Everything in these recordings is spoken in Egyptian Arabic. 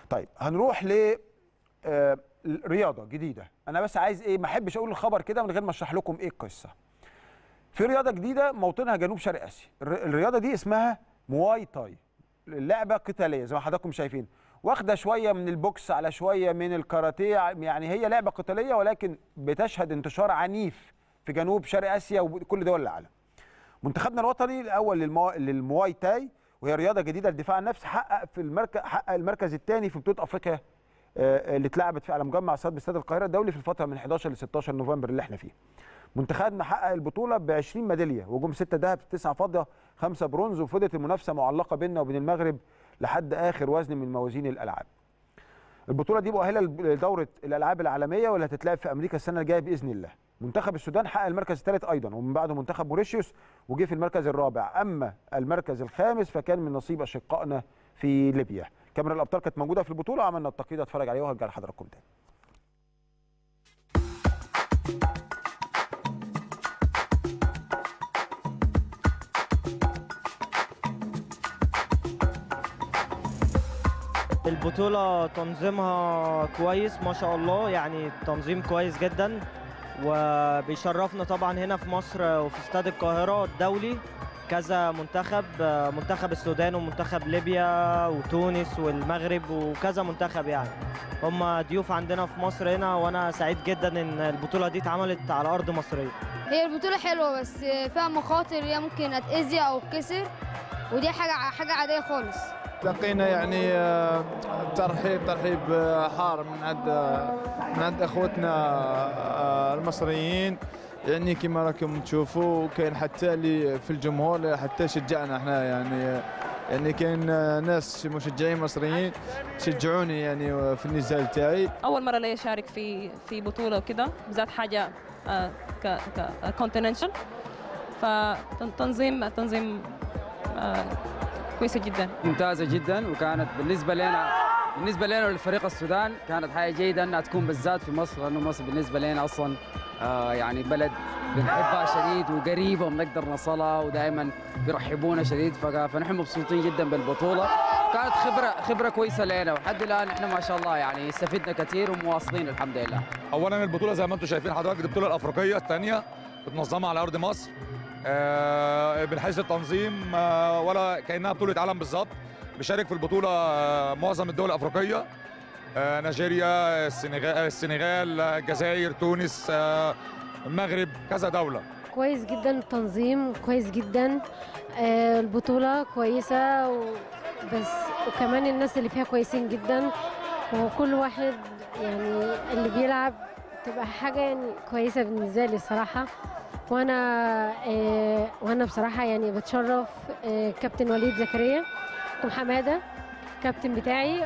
طيب هنروح ل آه، رياضه جديده انا بس عايز ايه ما احبش اقول الخبر كده من غير ما اشرح لكم ايه القصه في رياضه جديده موطنها جنوب شرق اسيا الر- الرياضه دي اسمها مواي تاي لعبه قتاليه زي ما حضراتكم شايفين واخده شويه من البوكس على شويه من الكاراتيه ع- يعني هي لعبه قتاليه ولكن بتشهد انتشار عنيف في جنوب شرق اسيا وكل دول العالم منتخبنا الوطني الاول للمو... للمواي تاي وهي رياضه جديده للدفاع عن النفس حقق في المركز حقق المركز الثاني في بطوله افريقيا آه، اللي اتلعبت في على مجمع صاد باستاد القاهره الدولي في الفتره من 11 ل 16 نوفمبر اللي احنا فيه. منتخبنا حقق البطوله ب 20 ميداليه وجم 6 ذهب 9 فضه 5 برونز وفضلت المنافسه معلقه بيننا وبين المغرب لحد اخر وزن من موازين الالعاب. البطوله دي مؤهله لدوره الالعاب العالميه واللي هتتلعب في امريكا السنه الجايه باذن الله. منتخب السودان حقق المركز الثالث ايضا ومن بعده منتخب موريشيوس وجه في المركز الرابع اما المركز الخامس فكان من نصيب اشقائنا في ليبيا. كاميرا الابطال كانت موجوده في البطوله وعملنا التقييد اتفرج عليه وهرجع لحضراتكم تاني. البطولة تنظيمها كويس ما شاء الله يعني تنظيم كويس جدا وبيشرفنا طبعا هنا في مصر وفي استاد القاهرة الدولي كذا منتخب منتخب السودان ومنتخب ليبيا وتونس والمغرب وكذا منتخب يعني هم ضيوف عندنا في مصر هنا وانا سعيد جدا ان البطولة دي اتعملت على ارض مصرية هي البطولة حلوة بس فيها مخاطر هي ممكن اتأذي أو اتكسر ودي حاجة حاجة عادية خالص لقينا يعني آه، ترحيب ترحيب آه، حار من عند آه، من عند اخوتنا آه، المصريين يعني كما راكم تشوفوا كاين حتى اللي في الجمهور حتى شجعنا احنا يعني آه، يعني كاين آه، ناس مشجعين مصريين شجعوني يعني آه، في النزال تاعي اول مره لي اشارك في في بطوله وكده بالذات حاجه آه، ك كونتيننشال فتنظيم تنظيم آه، كويسه جدا ممتازه جدا وكانت بالنسبه لنا بالنسبه لنا ولفريق السودان كانت حاجه جيده انها تكون بالذات في مصر لانه مصر بالنسبه لنا اصلا آه يعني بلد بنحبها شديد وقريبه وبنقدر نصلها ودائما بيرحبونا شديد فق- فنحن مبسوطين جدا بالبطوله كانت خبره خبره كويسه لنا وحد الان احنا ما شاء الله يعني استفدنا كثير ومواصلين الحمد لله اولا البطوله زي ما انتم شايفين حضرتك دي البطوله الافريقيه الثانيه بتنظمها على ارض مصر آه، من حيث التنظيم آه، ولا كانها بطوله عالم بالظبط بيشارك في البطوله آه، معظم الدول الافريقيه آه، نيجيريا السنغال السنغال آه، الجزائر تونس آه، المغرب كذا دوله كويس جدا التنظيم كويس جدا آه، البطولة كويسة و- بس وكمان الناس اللي فيها كويسين جدا وكل واحد يعني اللي بيلعب تبقى حاجة يعني كويسة بالنسبة لي الصراحة وأنا آه، وأنا بصراحة يعني بتشرف آه، كابتن وليد زكريا وحمادة كابتن بتاعي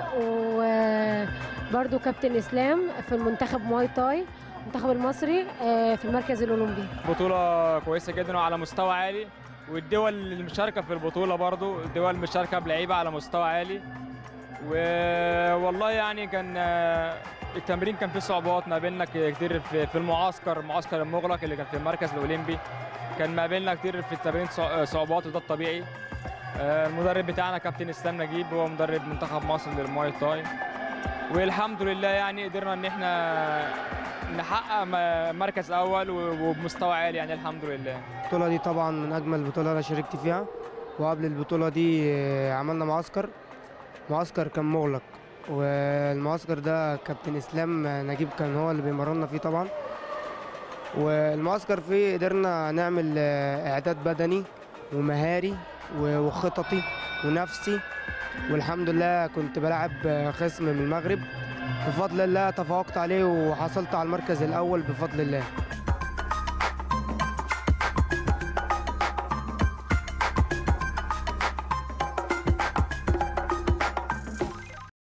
وبرضو كابتن إسلام في المنتخب مواي تاي المنتخب المصري آه، في المركز الأولمبي بطولة كويسة جدا وعلى مستوى عالي والدول اللي مشاركة في البطولة برضو الدول مشاركة بلعيبة على مستوى عالي والله يعني كان آه، التمرين كان فيه صعوبات ما بيننا كتير في في المعسكر المعسكر المغلق اللي كان في المركز الأولمبي كان ما بيننا كتير في التمرين صع- صعوبات وده الطبيعي آه، المدرب بتاعنا كابتن اسلام نجيب هو مدرب منتخب مصر للمواي تاي والحمد لله يعني قدرنا ان احنا نحقق م- مركز اول و- وبمستوى عالي يعني الحمد لله البطولة دي طبعا من أجمل البطولة اللي أنا شاركت فيها وقبل البطولة دي آه، عملنا معسكر معسكر كان مغلق والمعسكر ده كابتن إسلام نجيب كان هو اللي بيمرنا فيه طبعا والمعسكر فيه قدرنا نعمل آه، إعداد بدني ومهاري و- وخططي ونفسي والحمد لله كنت بلعب آه، خصم من المغرب بفضل الله تفوقت عليه وحصلت على المركز الأول بفضل الله